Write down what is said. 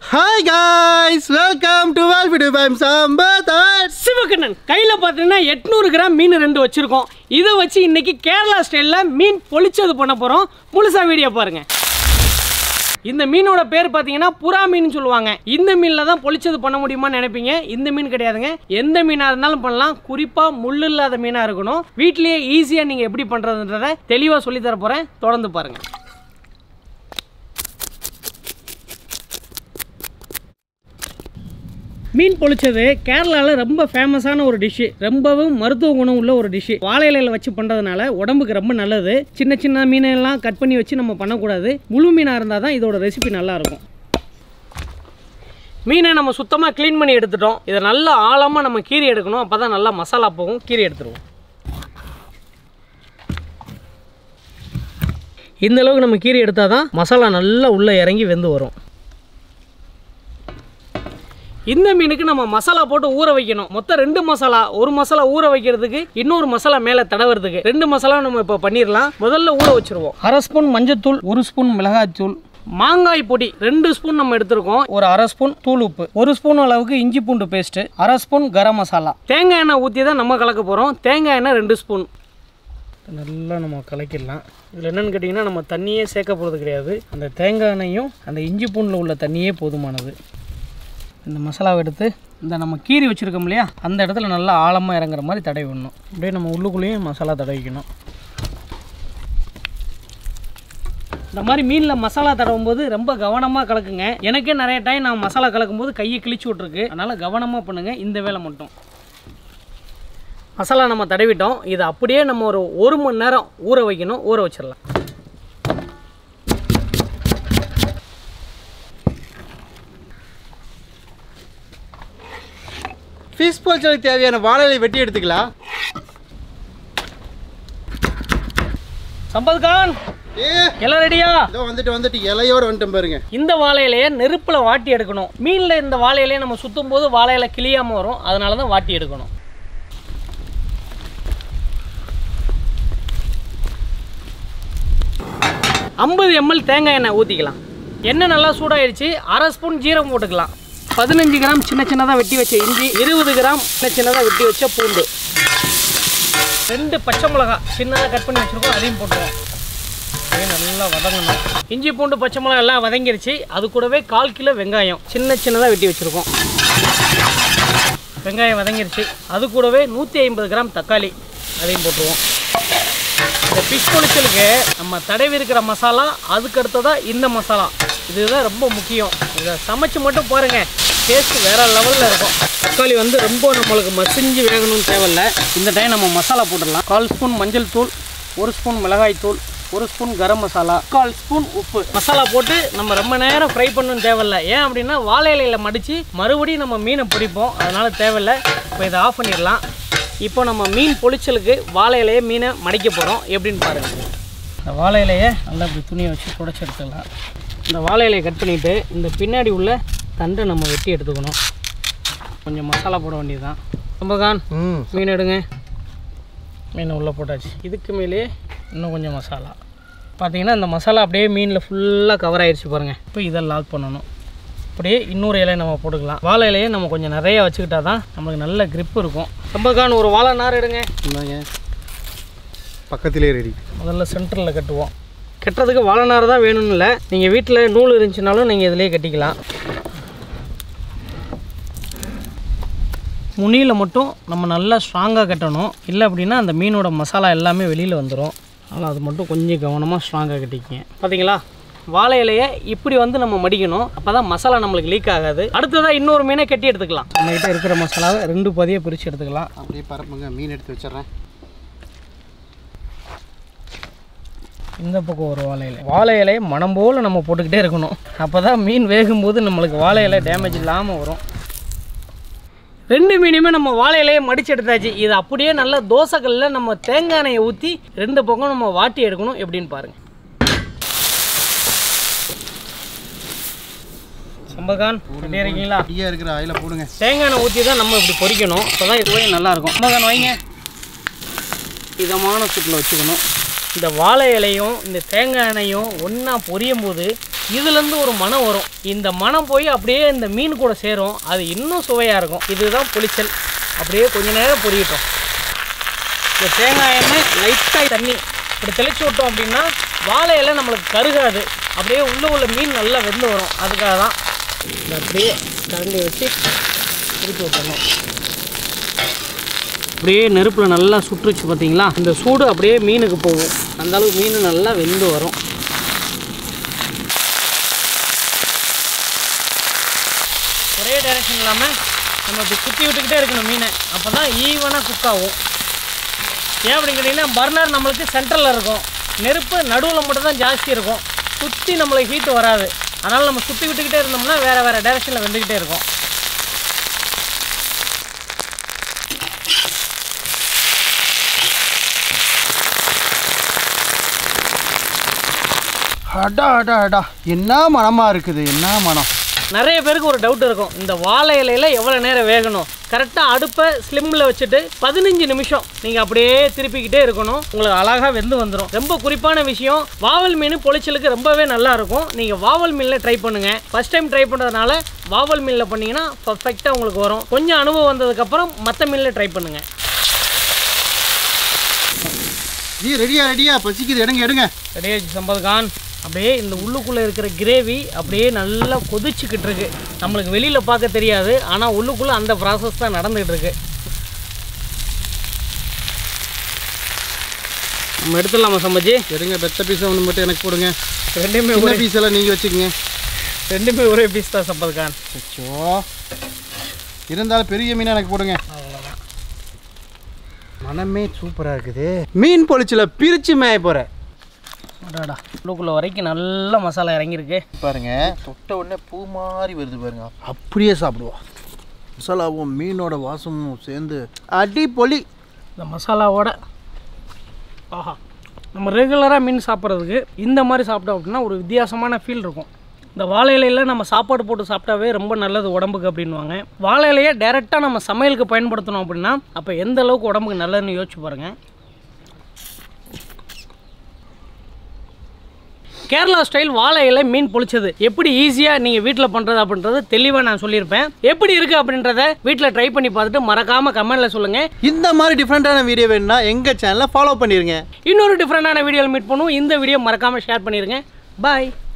hi guys welcome to வால்பிடு பைம் சம்பத் சிவகண்ணன் கையில் பார்த்தீங்கன்னா எட்நூறு கிராம் மீன் ரெண்டு வச்சுருக்கோம் இதை வச்சு இன்னைக்கு கேரளா ஸ்டைலில் மீன் பொளிச்சது பண்ண போகிறோம் முழுசாக வீடியோ பாருங்க இந்த மீனோட பேர் பார்த்தீங்கன்னா புறா மீன் சொல்லுவாங்க இந்த மீனில் தான் பொளிச்சது பண்ண முடியுமான்னு நினைப்பீங்க இந்த மீன் கிடையாதுங்க எந்த மீனாக இருந்தாலும் பண்ணலாம் குறிப்பாக முள் இல்லாத மீனாக இருக்கணும் வீட்லேயே ஈஸியாக நீங்கள் எப்படி பண்ணுறதுன்றத தெளிவாக சொல்லித்தர போகிறேன் தொடர்ந்து பாருங்கள் மீன் பொளிச்சது கேரளாவில் ரொம்ப ஃபேமஸான ஒரு டிஷ்ஷு ரொம்பவும் மருத்துவ குணம் உள்ள ஒரு டிஷ்ஷு வாழை இலையில வச்சு பண்ணுறதுனால உடம்புக்கு ரொம்ப நல்லது சின்ன சின்ன மீனெல்லாம் கட் பண்ணி வச்சு நம்ம பண்ணக்கூடாது முழு மீனாக இருந்தால் தான் இதோட ரெசிபி நல்லா இருக்கும் மீனை நம்ம சுத்தமாக க்ளீன் பண்ணி எடுத்துட்டோம் இதை நல்லா ஆழமாக நம்ம கீரி எடுக்கணும் அப்போ தான் நல்லா மசாலா போகும் கீரி எடுத்துருவோம் இந்த அளவுக்கு நம்ம கீரி எடுத்தால் தான் மசாலா நல்லா உள்ளே இறங்கி வெந்து வரும் இந்த மீனுக்கு நம்ம மசாலா போட்டு ஊற வைக்கணும் மொத்தம் ரெண்டு மசாலா ஒரு மசாலா ஊற வைக்கிறதுக்கு இன்னொரு மசாலா மேலே தடவுறதுக்கு ரெண்டு மசாலா நம்ம இப்போ பண்ணிடலாம் முதல்ல ஊற வச்சிருவோம் அரை ஸ்பூன் மஞ்சத்தூள் ஒரு ஸ்பூன் மிளகாய்த்தூள் மாங்காய் பொடி ரெண்டு ஸ்பூன் நம்ம எடுத்திருக்கோம் ஒரு அரை ஸ்பூன் தூள் உப்பு ஒரு ஸ்பூன் அளவுக்கு இஞ்சி பூண்டு பேஸ்ட்டு அரை ஸ்பூன் கரம் மசாலா தேங்காய் எண்ணெய் ஊற்றி தான் நம்ம கலக்க போகிறோம் தேங்காய் எண்ணெய் ரெண்டு ஸ்பூன் நல்லா நம்ம கலக்கிடலாம் இதில் என்னென்னு கேட்டிங்கன்னா நம்ம தண்ணியே சேர்க்க போகிறது கிடையாது அந்த தேங்காய் எண்ணெயும் அந்த இஞ்சி பூண்டில் உள்ள தண்ணியே போதுமானது இந்த மசாலாவை எடுத்து இந்த நம்ம கீரி வச்சுருக்கோம் இல்லையா அந்த இடத்துல நல்லா ஆழமாக இறங்குற மாதிரி தடவி விடணும் அப்படியே நம்ம உள்ளுக்குள்ளேயும் மசாலா தடவிக்கணும் இந்த மாதிரி மீனில் மசாலா தடவும் போது ரொம்ப கவனமாக கலக்குங்க எனக்கே நிறைய டைம் நான் மசாலா கலக்கும் போது கையை கிழிச்சு விட்ருக்கு அதனால் கவனமாக பண்ணுங்கள் இந்த வேலை மட்டும் மசாலா நம்ம தடவிட்டோம் இதை அப்படியே நம்ம ஒரு ஒரு மணி நேரம் ஊற வைக்கணும் ஊற வச்சிடலாம் ஃபிஷ் பொரிச்சதுக்கு தேவையான வாழை இலை வெட்டி எடுத்துக்கலாம் சம்பத் கான் ஏ எல்லாம் ரெடியா இதோ வந்துட்டு வந்துட்டு இலையோட வந்துட்டேன் பாருங்க இந்த வாழை இலையை நெருப்பில் வாட்டி எடுக்கணும் மீனில் இந்த வாழை இலையை நம்ம சுத்தும் போது வாழை இலை கிளியாமல் வரும் அதனால தான் வாட்டி எடுக்கணும் ஐம்பது எம்எல் தேங்காய் எண்ணெய் ஊற்றிக்கலாம் எண்ணெய் நல்லா சூடாயிடுச்சு அரை ஸ்பூன் ஜீரகம் போட்டுக்கலாம் பதினஞ்சு கிராம் சின்ன சின்னதாக வெட்டி வச்ச இஞ்சி இருபது கிராம் சின்ன சின்னதாக வெட்டி வச்ச பூண்டு ரெண்டு பச்சை மிளகாய் சின்னதாக கட் பண்ணி வச்சுருக்கோம் அதையும் போட்டுருவோம் அப்படியே நல்லா வதங்கணும் இஞ்சி பூண்டு பச்சை மிளகாய் எல்லாம் வதங்கிருச்சு அது கூடவே கால் கிலோ வெங்காயம் சின்ன சின்னதாக வெட்டி வச்சுருக்கோம் வெங்காயம் வதங்கிருச்சு அது கூடவே நூற்றி ஐம்பது கிராம் தக்காளி அதையும் போட்டுருவோம் இந்த ஃபிஷ் பொரிச்சலுக்கு நம்ம தடவி இருக்கிற மசாலா அதுக்கு அடுத்ததாக இந்த மசாலா இதுதான் ரொம்ப முக்கியம் இதை சமைச்சு மட்டும் பாருங்க டேஸ்ட் வேற லெவலில் இருக்கும் தக்காளி வந்து ரொம்ப நம்மளுக்கு மசிஞ்சு வேகணும்னு தேவையில்ல இந்த டைம் நம்ம மசாலா போட்டுடலாம் கால் ஸ்பூன் மஞ்சள் தூள் ஒரு ஸ்பூன் மிளகாய் தூள் ஒரு ஸ்பூன் கரம் மசாலா கால் ஸ்பூன் உப்பு மசாலா போட்டு நம்ம ரொம்ப நேரம் ஃப்ரை பண்ணணும் தேவையில்ல ஏன் அப்படின்னா வாழை இலையில மடித்து மறுபடியும் நம்ம மீனை பொரிப்போம் அதனால தேவையில்ல இப்போ இதை ஆஃப் பண்ணிடலாம் இப்போ நம்ம மீன் பொளிச்சலுக்கு வாழை இலையை மீனை மடிக்க போகிறோம் எப்படின்னு பாருங்கள் இந்த வாழை இலையை நல்லா இப்படி துணியை வச்சு புடச்சி எடுத்துக்கலாம் இந்த வாழை இலையை கட் பண்ணிவிட்டு இந்த பின்னாடி உள்ள தண்டை நம்ம வெட்டி எடுத்துக்கணும் கொஞ்சம் மசாலா போட வேண்டியதுதான் ரொம்பகான் ம் மீன் எடுங்க மீனை உள்ளே போட்டாச்சு இதுக்கு மேலேயே இன்னும் கொஞ்சம் மசாலா பார்த்தீங்கன்னா இந்த மசாலா அப்படியே மீனில் ஃபுல்லாக கவர் ஆயிடுச்சு பாருங்கள் இப்போ இதை லாக் பண்ணணும் அப்படியே இன்னொரு இலையை நம்ம போட்டுக்கலாம் வாழை இலையை நம்ம கொஞ்சம் நிறைய வச்சுக்கிட்டா தான் நமக்கு நல்ல grip இருக்கும் ரொம்பகான் ஒரு வாழை நார் எடுங்க இந்தாங்க பக்கத்திலே ரெடி முதல்ல சென்டரில் கட்டுவோம் கட்டுறதுக்கு வாழை நார் தான் வேணும்னு இல்லை நீங்கள் வீட்டில் நூல் இருந்துச்சுனாலும் நீங்கள் இதிலே கட்டிக்கலாம் முனியில் மட்டும் நம்ம நல்லா ஸ்ட்ராங்காக கட்டணும் இல்லை அப்படின்னா அந்த மீனோட மசாலா எல்லாமே வெளியில் வந்துடும் அதனால் அது மட்டும் கொஞ்சம் கவனமாக ஸ்ட்ராங்காக கட்டிக்கங்க பார்த்தீங்களா வாழை இலையை இப்படி வந்து நம்ம மடிக்கணும் அப்போ தான் மசாலா நம்மளுக்கு லீக் ஆகாது அடுத்ததாக இன்னொரு மீனை கட்டி எடுத்துக்கலாம் நம்மகிட்ட இருக்கிற மசாலாவை ரெண்டு பதியாக பிரித்து எடுத்துக்கலாம் அப்படியே பரப்புங்க மீன் எடுத்து வச்சிடுறேன் இந்த பக்கம் ஒரு வாழை இலை வாழை இலையை மனம் போல் நம்ம போட்டுக்கிட்டே இருக்கணும் அப்போ தான் மீன் வேகும்போது நம்மளுக்கு வாழை இலை டேமேஜ் இல்லாமல் வரும் ரெண்டு மீனுமே நம்ம வாழை இலையை மடிச்சு எடுத்தாச்சு இது அப்படியே நல்லா தோசைக்கல்லில் நம்ம தேங்காய் எண்ணெயை ஊற்றி ரெண்டு பக்கம் நம்ம வாட்டி எடுக்கணும் எப்படின்னு பாருங்கள் சம்பகான் ரெடியாக இருக்கீங்களா ரெடியாக இருக்கிற ஆயில போடுங்க தேங்காய் எண்ணெய் ஊற்றி தான் நம்ம இப்படி பொரிக்கணும் அப்போ தான் இதுவே நல்லாயிருக்கும் சம்பகான் வைங்க இதமான சூட்டில் வச்சுக்கணும் இந்த வாழை இலையும் இந்த தேங்காய் எண்ணெயும் ஒன்றா பொரியும் போது இதுலேருந்து ஒரு மனம் வரும் இந்த மனம் போய் அப்படியே இந்த மீன் கூட சேரும் அது இன்னும் சுவையாக இருக்கும் இதுதான் புளிச்சல் அப்படியே கொஞ்ச நேரம் பொரியட்டும் இந்த தேங்காய் எண்ணெய் லைட்டாக தண்ணி இப்படி தெளிச்சு விட்டோம் அப்படின்னா வாழை இலை நம்மளுக்கு கருகாது அப்படியே உள்ளே உள்ள மீன் நல்லா வெந்து வரும் அதுக்காக தான் இதை அப்படியே கரண்டி வச்சு திருப்பி விட்டுறணும் அப்படியே நெருப்பில் நல்லா சுட்டுருச்சு பார்த்தீங்களா இந்த சூடு அப்படியே மீனுக்கு போகும் அந்த அளவுக்கு மீன் நல்லா வெந்து வரும் ஒரே டைரக்ஷன் இல்லாமல் நம்ம இப்படி சுற்றி விட்டுக்கிட்டே இருக்கணும் மீனை அப்போ தான் ஈவனாக குக் ஆகும் ஏன் அப்படின்னு கேட்டிங்கன்னா பர்னர் நம்மளுக்கு சென்டரில் இருக்கும் நெருப்பு நடுவில் மட்டும் தான் ஜாஸ்தி இருக்கும் சுற்றி நம்மளுக்கு ஹீட் வராது அதனால் நம்ம சுற்றி விட்டுக்கிட்டே இருந்தோம்னா வேறு வேறு டைரக்ஷனில் வெந்துக்கிட்டே இருக்கும் அடா அடா அடா என்ன மனமா இருக்குது என்ன மனம் நிறைய பேருக்கு ஒரு டவுட் இருக்கும் இந்த வாழை இலையில் எவ்வளோ நேரம் வேகணும் கரெக்டாக அடுப்பை ஸ்லிம்மில் வச்சுட்டு பதினஞ்சு நிமிஷம் நீங்கள் அப்படியே திருப்பிக்கிட்டே இருக்கணும் உங்களுக்கு அழகாக வெந்து வந்துடும் ரொம்ப குறிப்பான விஷயம் வாவல் மீன் பொளிச்சலுக்கு ரொம்பவே நல்லா இருக்கும் நீங்கள் வாவல் மீனில் ட்ரை பண்ணுங்கள் ஃபஸ்ட் டைம் ட்ரை பண்ணுறதுனால வாவல் மீனில் பண்ணீங்கன்னா பர்ஃபெக்டாக உங்களுக்கு வரும் கொஞ்சம் அனுபவம் வந்ததுக்கப்புறம் மற்ற மீனில் ட்ரை பண்ணுங்கள் ஜி ரெடியா ரெடியா பசிக்குது எடுங்க எடுங்க ரெடியாச்சு சம்பத் கான் அப்படியே இந்த உள்ளுக்குள்ளே இருக்கிற கிரேவி அப்படியே நல்லா கொதிச்சுக்கிட்டு இருக்கு நம்மளுக்கு வெளியில் பார்க்க தெரியாது ஆனால் உள்ளுக்குள்ளே அந்த ப்ராசஸ் தான் நடந்துகிட்டு இருக்கு நம்ம எடுத்துடலாமா சம்பஜி எடுங்க பெத்த பீஸ் ஒன்று மட்டும் எனக்கு போடுங்க ரெண்டுமே சின்ன ஒரே பீஸ் எல்லாம் நீங்கள் வச்சுக்கோங்க ரெண்டுமே ஒரே பீஸ் தான் சம்பத் கான் அச்சோ இருந்தாலும் பெரிய மீனை எனக்கு போடுங்க மனமே சூப்பராக இருக்குது மீன் பொழிச்சில் பிரித்து மேய போகிறேன் அடாடா உள்ளுக்குள்ளே வரைக்கும் நல்ல மசாலா இறங்கியிருக்கு பாருங்க தொட்ட உடனே பூ மாதிரி வருது பாருங்க அப்படியே சாப்பிடுவோம் மசாலாவும் மீனோட வாசமும் சேர்ந்து அடி பொலி இந்த மசாலாவோட ஆஹா நம்ம ரெகுலராக மீன் சாப்பிட்றதுக்கு இந்த மாதிரி சாப்பிட்டோம் அப்படின்னா ஒரு வித்தியாசமான ஃபீல் இருக்கும் இந்த வாழை இலையில நம்ம சாப்பாடு போட்டு சாப்பிட்டாவே ரொம்ப நல்லது உடம்புக்கு அப்படின்வாங்க வாழை இலையை டேரெக்டாக நம்ம சமையலுக்கு பயன்படுத்தணும் அப்படின்னா அப்போ எந்த அளவுக்கு உடம்புக்கு நல்லதுன்னு யோசிச்சு பாருங்கள் கேரளா ஸ்டைல் வாழை இலை மீன் பொளிச்சது எப்படி ஈஸியாக நீங்கள் வீட்டில் பண்ணுறது அப்படின்றது தெளிவாக நான் சொல்லியிருப்பேன் எப்படி இருக்குது அப்படின்றத வீட்டில் ட்ரை பண்ணி பார்த்துட்டு மறக்காமல் கமெண்ட்டில் சொல்லுங்கள் இந்த மாதிரி டிஃப்ரெண்ட்டான வீடியோ வேணும்னா எங்கள் சேனலை ஃபாலோ பண்ணிடுங்க இன்னொரு டிஃப்ரெண்டான வீடியோவில் மீட் பண்ணுவோம் இந்த வீடியோ மறக்காமல் ஷேர் பண்ணிடுங்க பாய்